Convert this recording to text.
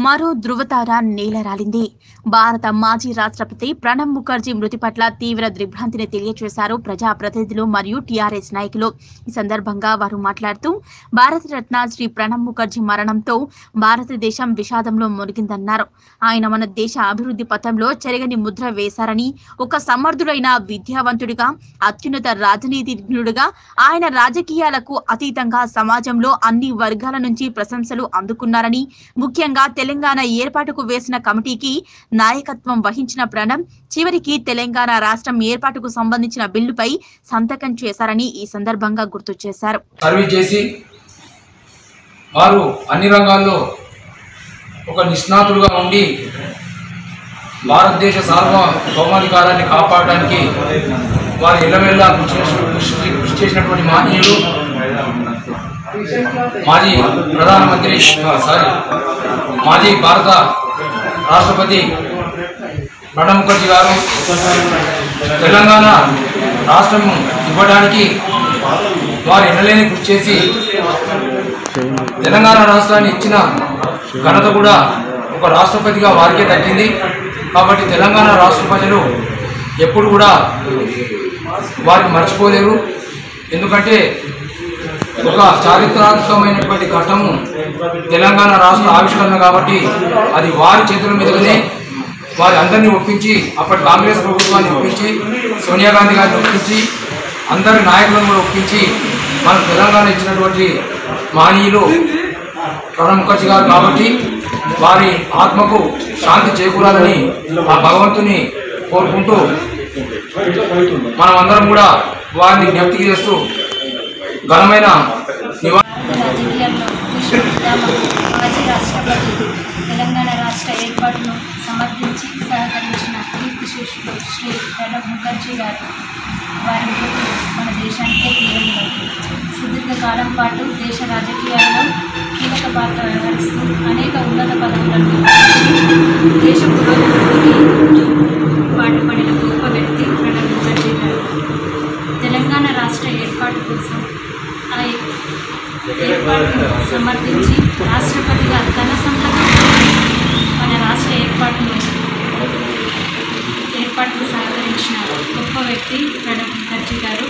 మరో ధృవతార నేలరాలింది భారత మాజీ రాష్ట్రపతి ప్రణబ్ ముఖర్జీ మృతి పట్ల తీవ్ర దిగ్భ్రాంతిని తెలియజేశారు ప్రజాప్రతినిధులు మరియు టీఆర్ఎస్ నాయకులు ఈ సందర్భంగా వారు మాట్లాడుతూ భారతరత్న శ్రీ ప్రణబ్ ముఖర్జీ మరణంతో భారతదేశం విషాదంలో మునిగిందన్నారు ఆయన మన దేశ అభివృద్ధి పథంలో చెరగని ముద్ర వేశారని ఒక సమర్థుడైన విద్యావంతుడిగా అత్యున్నత రాజనీతిజ్ఞుడిగా ఆయన రాజకీయాలకు అతీతంగా సమాజంలో అన్ని వర్గాల నుంచి ప్రశంసలు అందుకున్నారని ముఖ్యంగా తెలంగాణ ఏర్పాటుకు వేసిన కమిటీకి నాయకత్వం వహించిన ప్రణబ్ చివరికి తెలంగాణ రాష్ట్రం ఏర్పాటుకు సంబంధించిన బిల్లుపై సంతకం చేశారని ఈ సందర్భంగా గుర్తు చేశారు సర్వీస్ చేసి వారు అన్ని రంగాల్లో ఒక నిష్ణాతులుగా ఉండి భారతదేశ సార్వభౌమాధికారాన్ని కాపాడడానికి వారు ఎల్లవెల్లా కృషి చేసి- కృషి కృషి చేసినటువంటి మానీయులు మాజీ ప్రధానమంత్రి ఆ, సారీ మాజీ భారత రాష్ట్రపతి ప్రణబ్ ముఖర్జీ గారు తెలంగాణ రాష్ట్రం ఇవ్వడానికి వారు ఎన్నలేని కృషి చేసి తెలంగాణ రాష్ట్రాన్ని ఇచ్చిన ఘనత కూడా ఒక రాష్ట్రపతిగా వారికే దక్కింది కాబట్టి తెలంగాణ రాష్ట్ర ప్రజలు ఎప్పుడు కూడా వారిని మర్చిపోలేరు ఎందుకంటే ఒక చారిత్రాత్మకమైనటువంటి ఘట్టము తెలంగాణ రాష్ట్ర ఆవిష్కరణ కాబట్టి అది వారి చేతుల మీదుగానే వారి అందరినీ ఒప్పించి అప్పటి కాంగ్రెస్ ప్రభుత్వాన్ని ఒప్పించి సోనియా గాంధీ గారిని ఒప్పించి అందరి నాయకులను కూడా ఒప్పించి మన తెలంగాణ ఇచ్చినటువంటి మానీయులు ప్రణబ్ ముఖర్జీ గారు కాబట్టి వారి ఆత్మకు శాంతి చేకూరాలని ఆ భగవంతుని కోరుకుంటూ మనం అందరం కూడా వారిని జ్ఞప్తికి చేస్తూ ఘనమైన నివా రాజకీయాల్లో విశ్వవిద్యాలయం మాజీ రాష్ట్రపతి తెలంగాణ రాష్ట్ర ఏర్పాటును సమర్థించి సహకరించిన కీర్తిశేషుడు శ్రీ ప్రణబ్ ముఖర్జీ గారు వారి మృతి మన దేశానికే తీరలేదు సుదీర్ఘకాలం పాటు దేశ రాజకీయాల్లో కీలక పాత్ర వ్యవహరిస్తూ అనేక ఉన్నత పదవులను నిర్వహించి దేశ పురోగతికి పాటుపడిన గొప్ప వ్యక్తి ప్రణబ్ ముఖర్జీ గారు తెలంగాణ రాష్ట్ర ఏర్పాటు కోసం ఆ ఏర్పాటును సమర్థించి రాష్ట్రపతిగా తన సంతకం మన రాష్ట్ర ఏర్పాటును ఏర్పాటుకు సహకరించిన గొప్ప వ్యక్తి ప్రణబ్ ముఖర్జీ గారు